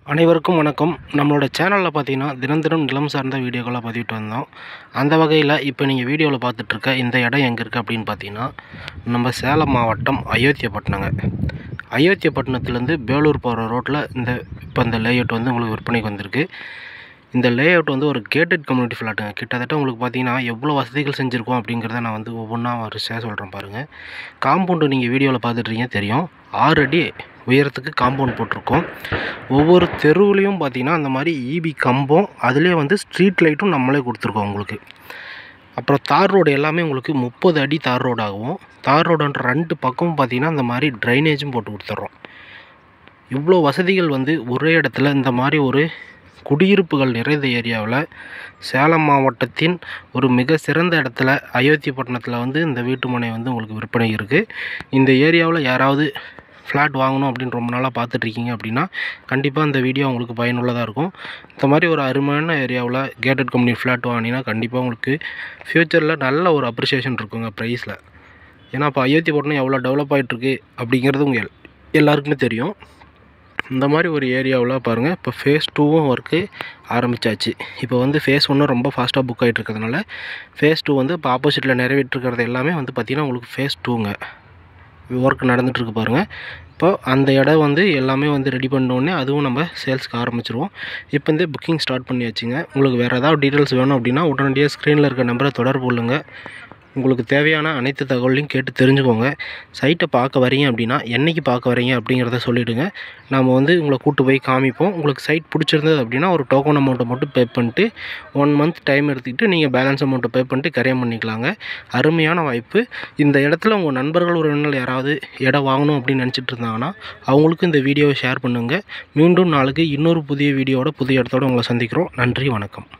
அனைவருக்கும் வணக்கம் நம்மளோட சேனலில் பார்த்தீங்கன்னா தினம் தினம் நிலம் சார்ந்த வீடியோக்களை பதிவிட்டு வந்தோம் அந்த வகையில் இப்போ நீங்கள் வீடியோவில் பார்த்துட்ருக்க இந்த இடம் எங்கே இருக்குது அப்படின்னு பார்த்தீங்கன்னா நம்ம சேலம் மாவட்டம் அயோத்தியப்பட்டினங்க அயோத்தியப்பட்டினத்துலேருந்து பேலூர் போகிற ரோட்டில் இந்த இப்போ இந்த லேஅவுட் வந்து உங்களுக்கு விற்பனைக்கு வந்திருக்கு இந்த லேஅவுட் வந்து ஒரு கேட்டட் கம்யூனிட்டி ஃப்ளாட்டுங்க கிட்டத்தட்ட உங்களுக்கு பார்த்தீங்கன்னா எவ்வளோ வசதிகள் செஞ்சுருக்கோம் அப்படிங்கிறத நான் வந்து ஒவ்வொன்றா வரிசையாக சொல்கிறேன் பாருங்கள் காம்பவுண்டு நீங்கள் வீடியோவில் பார்த்துட்ருக்கீங்க தெரியும் ஆறு அடி உயரத்துக்கு காம்பவுண்ட் போட்டிருக்கோம் ஒவ்வொரு தெருவுலேயும் பார்த்தீங்கன்னா அந்த மாதிரி ஈபி கம்பம் அதுலேயே வந்து ஸ்ட்ரீட் லைட்டும் நம்மளே கொடுத்துருக்கோம் உங்களுக்கு அப்புறம் தார் ரோடு எல்லாமே உங்களுக்கு முப்பது அடி தார் ரோடாகவும் தார் ரோடுன்ற ரெண்டு பக்கமும் பார்த்தீங்கன்னா இந்த மாதிரி ட்ரைனேஜும் போட்டு கொடுத்துட்றோம் இவ்வளோ வசதிகள் வந்து ஒரே இடத்துல இந்த மாதிரி ஒரு குடியிருப்புகள் நிறைந்த ஏரியாவில் சேலம் மாவட்டத்தின் ஒரு மிக சிறந்த இடத்துல அயோத்தியப்பட்டினத்தில் வந்து இந்த வீட்டு மனை வந்து உங்களுக்கு விற்பனை இருக்குது இந்த ஏரியாவில் யாராவது ஃப்ளாட் வாங்கணும் அப்படின்னு ரொம்ப நாளாக பார்த்துட்ருக்கீங்க அப்படின்னா கண்டிப்பாக இந்த வீடியோ உங்களுக்கு பயனுள்ளதாக இருக்கும் இந்த மாதிரி ஒரு அருமையான ஏரியாவில் கேட்டட் கம்பெனி ஃப்ளாட் வாங்கினீங்கன்னா கண்டிப்பாக உங்களுக்கு ஃப்யூச்சரில் நல்ல ஒரு அப்ரிசியேஷன் இருக்குங்க ப்ரைஸில் ஏன்னா இப்போ அயோத்தியப்பட்டினம் எவ்வளோ டெவலப் ஆகிட்டுருக்கு அப்படிங்கிறது உங்கள் எல் எல்லாருக்குமே தெரியும் இந்த மாதிரி ஒரு ஏரியாவில் பாருங்கள் இப்போ ஃபேஸ் டூவும் ஒர்க்கு ஆரம்பித்தாச்சு இப்போ வந்து ஃபேஸ் ஒன்று ரொம்ப ஃபாஸ்ட்டாக புக் ஆகிட்டு இருக்கிறதுனால ஃபேஸ் டூ வந்து இப்போ ஆப்போசிட்டில் நிறைவேற்றிருக்கிறது எல்லாமே வந்து பார்த்திங்கன்னா உங்களுக்கு ஃபேஸ் டூங்க ஒர்க் நடந்துகிட்ருக்கு பாருங்கள் இப்போ அந்த இடம் வந்து எல்லாமே வந்து ரெடி பண்ணோடனே அதுவும் நம்ம சேல்ஸ்க்கு ஆரம்பிச்சிருவோம் இப்போ வந்து புக்கிங் ஸ்டார்ட் பண்ணியாச்சுங்க உங்களுக்கு வேறு ஏதாவது டீட்டெயில்ஸ் வேணும் அப்படின்னா உடனடியாக ஸ்க்ரீனில் இருக்க நம்பரை தொடர்பு கொள்ளுங்கள் உங்களுக்கு தேவையான அனைத்து தகவலையும் கேட்டு தெரிஞ்சுக்கோங்க சைட்டை பார்க்க வரீங்க அப்படின்னா என்றைக்கு பார்க்க வரீங்க அப்படிங்கிறத சொல்லிவிடுங்க நாம் வந்து உங்களை கூட்டு போய் காமிப்போம் உங்களுக்கு சைட் பிடிச்சிருந்தது அப்படின்னா ஒரு டோக்கன் அமௌண்ட்டை மட்டும் பே பண்ணிட்டு ஒன் மந்த் டைம் எடுத்துக்கிட்டு நீங்கள் பேலன்ஸ் அமௌண்ட்டை பே பண்ணிட்டு கரையம் பண்ணிக்கலாங்க அருமையான வாய்ப்பு இந்த இடத்துல உங்கள் நண்பர்கள் உறவினர்கள் யாராவது இடம் வாங்கணும் அப்படின்னு நினச்சிட்டு இருந்தாங்கன்னா அவங்களுக்கு இந்த வீடியோவை ஷேர் பண்ணுங்கள் மீண்டும் நாளைக்கு இன்னொரு புதிய வீடியோவோட புதிய இடத்தோட உங்களை சந்திக்கிறோம் நன்றி வணக்கம்